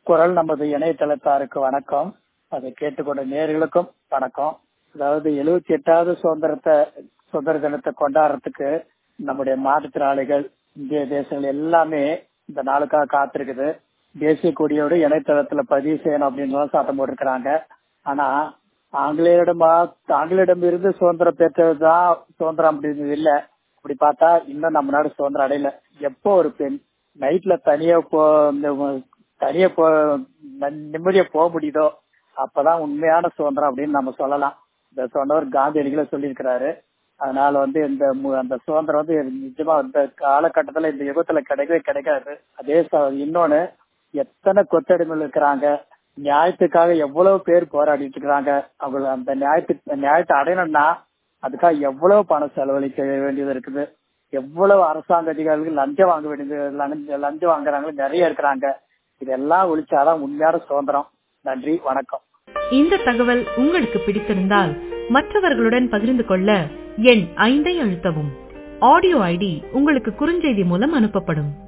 குரல் நமது இணையதளத்தாருக்கு வணக்கம் அதை கேட்டுக்கொண்ட நேர்களுக்கும் வணக்கம் அதாவது எழுபத்தி எட்டாவது சுதந்திரத்தை சுதந்திர தினத்தை கொண்டாடுறதுக்கு நம்முடைய மாற்றுத்திறனாளிகள் இந்திய தேசங்கள் எல்லாமே இந்த நாளுக்காக காத்திருக்குது தேசிய கொடியோடு இணையதளத்துல பதிவு செய்யணும் அப்படின்னு சட்டம் போட்டிருக்கிறாங்க ஆனா ஆங்கிலேயரிடமா ஆங்கிலேயிடம் இருந்து சுதந்திரம் பெற்றதுதான் சுதந்திரம் அப்படின்னு இல்ல அப்படி பார்த்தா இன்னும் நம்ம நாடு சுதந்திரம் அடையல எப்போ ஒரு பெண் நைட்ல தனியா போ தனியா போ நிம்மதியா போக முடியுதோ அப்பதான் உண்மையான சுதந்திரம் அப்படின்னு நம்ம சொல்லலாம் இந்த சொன்னவர் காந்தியடிகளை சொல்லியிருக்கிறாரு அதனால வந்து இந்த அந்த சுதந்திரம் வந்து நிஜமா இந்த காலகட்டத்துல இந்த யுகத்துல கிடைக்கவே கிடைக்காது அதே இன்னொன்னு எத்தனை கொத்தடிமைகள் இருக்கிறாங்க நியாயத்துக்காக எவ்வளவு பேர் போராடிட்டு இருக்கிறாங்க அவங்க அந்த நியாயத்துக்கு நியாயத்தை அடையணும்னா அதுக்காக எவ்வளவு பணம் செலவழிக்க வேண்டியது இருக்குது எவ்வளவு அரசாங்க அதிகாரிகள் லஞ்சம் வாங்க வேண்டியது லஞ்சம் வாங்குறாங்க நிறைய இருக்கிறாங்க இதெல்லாம் ஒழிச்சாதான் உண்மையான சுதந்திரம் நன்றி வணக்கம் இந்த தகவல் உங்களுக்கு பிடித்திருந்தால் மற்றவர்களுடன் பகிர்ந்து கொள்ள எண் ஐந்தை அழுத்தவும் ஆடியோ ஐடி உங்களுக்கு குறுஞ்செய்தி மூலம் அனுப்பப்படும்